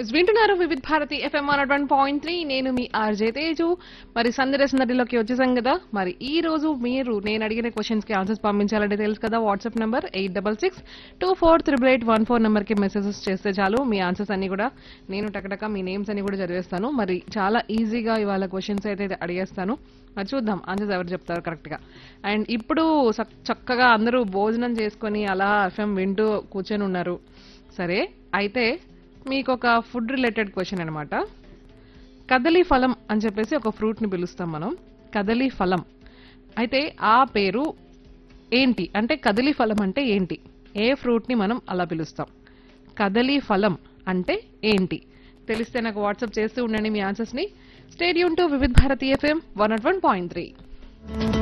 yes వింటున్నారు Vividh Bharati FM one one point three నేను మీ ఆర్జే తేజు మరి సందడి సందడిలోకి వచ్చేసాం కదా మరి ఈ రోజు మీరు నేను అడిగిన క్వశ్చన్స్ కి ఆన్సర్స్ పంపించాలంటే తెలుసు కదా WhatsApp number eight double six two four triple eight one four number కి మెసేజెస్ చేస్తే చాలు మీ ఆన్సర్స్ అన్ని కూడా నేను టకటక మీ నేమ్స్ అన్ని కూడా చదివేస్తాను మరి చాలా ఈజీగా ఇవాళ క్వశ్చన్స్ అయితే అడిగేస్తాను మరి చూద్దాం ఆన్సర్స్ ఎవరు చెప్తారు కరెక్ట్ గా అండ్ ఇప్పుడు చక్- చక్కగా అందరూ భోజనం చేసుకొని అలా ఎఫ్ఎం వింటూ కూర్చొని ఉన్నారు సరే అయితే మీకు ఒక ఫుడ్ రిలేటెడ్ క్వశ్చన్ అనమాట కదలి ఫలం అని చెప్పేసి ఒక ఫ్రూట్ ని పిలుస్తాం మనం కదలి ఫలం అయితే ఆ పేరు ఏంటి అంటే కదలి ఫలం అంటే ఏంటి ఏ ఫ్రూట్ ని మనం అలా పిలుస్తాం కదలి ఫలం అంటే ఏంటి తెలిస్తే నాకు వాట్సాప్ చేస్తూ ఉండండి మీ ఆన్సర్స్ ని stay tuned to Vividh Bharati FM one nought one point three